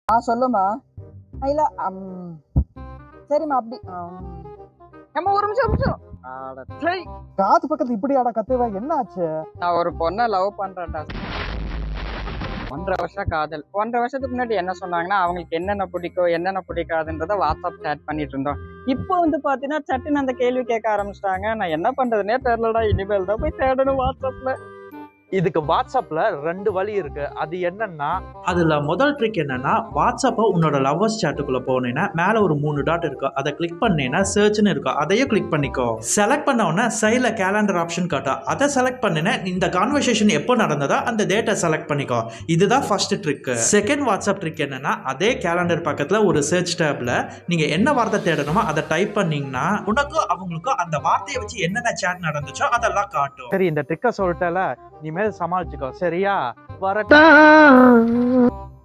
ஆ சொல்லுமா இல்ல அம், சரிம்மா அப்படி அம். ஏம்மா ஒரு நிமிஷம் ஒரு நிமிஷம் அட, சை. காது பக்கத்துல இப்படியாடா கத்துவ என்ன ஆச்சு நான் ஒரு பொண்ணை லவ் பண்றேன்டா ஒன்றரை வருஷம் காதல் ஒன்றரை வருஷத்துக்கு முன்னாடி என்ன சொன்னாங்கன்னா அவங்களுக்கு என்னென்ன பிடிக்கும் என்னென்ன பிடிக்காதுன்றத வாட்ஸ்அப் சேட் பண்ணிட்டு இருந்தோம் இப்போ வந்து பாத்தீங்கன்னா சட்டுன்னு அந்த கேள்வி கேட்க ஆரம்பிச்சிட்டாங்க நான் என்ன பண்றதுனே தெரியலடா இனிமேல் தான் போய் தேடணும் வாட்ஸ்அப்ல இதுக்கு வாட்ஸ்அப்ல ரெண்டு வழி இருக்கு அது என்னன்னா அதில் முதல் ட்ரிக் என்னன்னா வாட்ஸ்அப்பை உன்னோட லவ்வர்ஸ் சேட்டுக்குள்ளே போனேன்னா மேலே ஒரு மூணு டாட் இருக்கும் அதை கிளிக் பண்ணேன்னா சர்ச்னு இருக்கும் அதையும் கிளிக் பண்ணிக்கோ செலக்ட் பண்ண உடனே சைடில் கேலண்டர் ஆப்ஷன் காட்டும் அதை செலக்ட் பண்ணினா இந்த கான்வர்சேஷன் எப்போ நடந்ததோ அந்த டேட்டை செலக்ட் பண்ணிக்கோ இதுதான் first trick second WhatsApp trick என்னன்னா அதே கேலண்டர் பக்கத்தில் ஒரு சர்ச் டேப்ல நீங்கள் என்ன வார்த்தை தேடணுமோ அதை டைப் பண்ணீங்கன்னா உனக்கும் அவங்களுக்கும் அந்த வார்த்தையை வச்சு என்னென்ன சேட் நடந்துச்சோ அதெல்லாம் காட்டும் சரி இந்த ட்ரிக்கை சொல்லிட்டல இனிமேல் சமாளிச்சுக்கோ சரியா வரட்டா